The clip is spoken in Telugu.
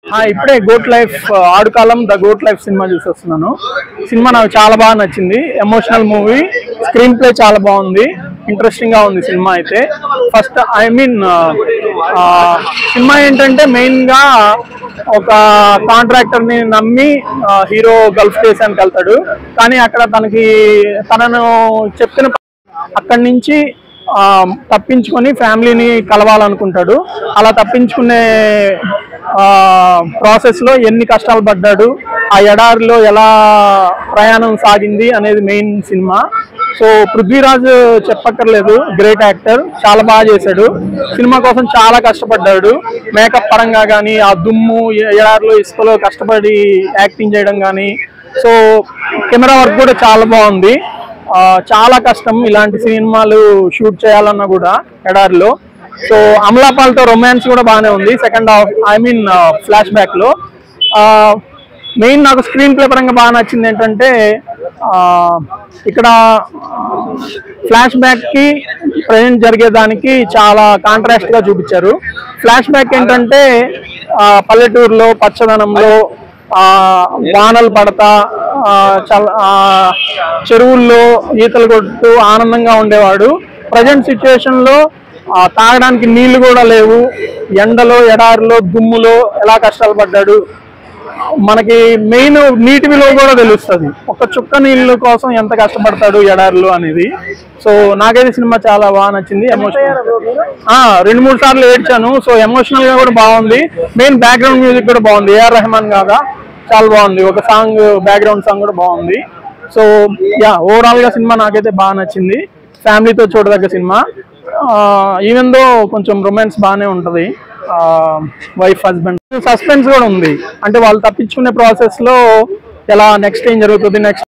ఆ, ఇప్పుడే గోట్ లైఫ్ ఆడుకాలం ద గోట్ లైఫ్ సినిమా చూసి వస్తున్నాను సినిమా నాకు చాలా బాగా నచ్చింది ఎమోషనల్ మూవీ స్క్రీన్ ప్లే చాలా బాగుంది ఇంట్రెస్టింగ్ గా ఉంది సినిమా అయితే ఫస్ట్ ఐ మీన్ సినిమా ఏంటంటే మెయిన్ గా ఒక కాంట్రాక్టర్ ని నమ్మి హీరో గల్ఫ్ దేశానికి వెళ్తాడు కానీ అక్కడ తనకి తనను చెప్పిన అక్కడి నుంచి ఆ, తప్పించుకొని ఫ్యామిలీని కలవాలనుకుంటాడు అలా తప్పించుకునే ప్రాసెస్ లో ఎన్ని కష్టాలు పడ్డాడు ఆ ఎడారిలో ఎలా ప్రయాణం సాగింది అనేది మెయిన్ సినిమా సో పృథ్వీరాజ్ చెప్పక్కర్లేదు గ్రేట్ యాక్టర్ చాలా బాగా చేశాడు సినిమా కోసం చాలా కష్టపడ్డాడు మేకప్ పరంగా కానీ ఆ దుమ్ము ఎ- ఎడారిలో ఇసుకలో కష్టపడి యాక్టింగ్ చేయడం కానీ సో కెమెరా వర్క్ కూడా చాలా బాగుంది ఆ, చాలా కష్టం ఇలాంటి సినిమాలు షూట్ చేయాలన్నా కూడా ఎడారిలో సో అమలాపాల్తో రొమాన్స్ కూడా బాగానే ఉంది second half I mean flashback లో మెయిన్ నాకు స్క్రీన్ ప్లే పరంగా బాగా నచ్చింది ఏంటంటే ఆ, ఇక్కడ ఫ్లాష్ బ్యాక్ కి ప్రజెంట్ జరిగేదానికి చాలా కాంట్రాస్ట్ గా చూపించారు ఫ్లాష్ బ్యాక్ ఏంటంటే ఆ, పల్లెటూరులో పచ్చదనంలో ఆ వానలు పడతా ఆ, చల- ఆ, చెరువుల్లో ఈతలు కొడుతూ ఆనందంగా ఉండేవాడు ప్రజెంట్ సిచ్యువేషన్ లో ఆ, తాగడానికి నీళ్లు కూడా లేవు ఎండలో ఎడారిలో దుమ్ములో ఎలా కష్టాలు పడ్డాడు మనకి మెయిన్ నీటి విలువ కూడా తెలుస్తుంది ఒక చుక్క నీళ్ళ కోసం ఎంత కష్టపడతాడు ఎడారిలో అనేది సో నాకైతే సినిమా చాలా బాగా నచ్చింది ఎమోషనల్ రెండు మూడు సార్లు ఏడ్చాను సో ఎమోషనల్ గా కూడా బాగుంది మెయిన్ బ్యాక్గ్రౌండ్ మ్యూజిక్ కూడా బాగుంది ఏఆర్ రెహమాన్ కాగా చాలా బాగుంది ఒక సాంగ్ బ్యాక్గ్రౌండ్ సాంగ్ కూడా బాగుంది సో యా ఓవరాల్ గా సినిమా నాకైతే బాగా నచ్చింది ఫ్యామిలీతో చూడదగ్గ సినిమా ఈవెన్ దో కొంచెం రొమాన్స్ బాగానే ఉంటది వైఫ్ హస్బెండ్ సస్పెన్స్ కూడా ఉంది అంటే వాళ్ళు తప్పించుకునే ప్రాసెస్ లో ఎలా నెక్స్ట్ ఏం జరుగుతుంది నెక్స్ట్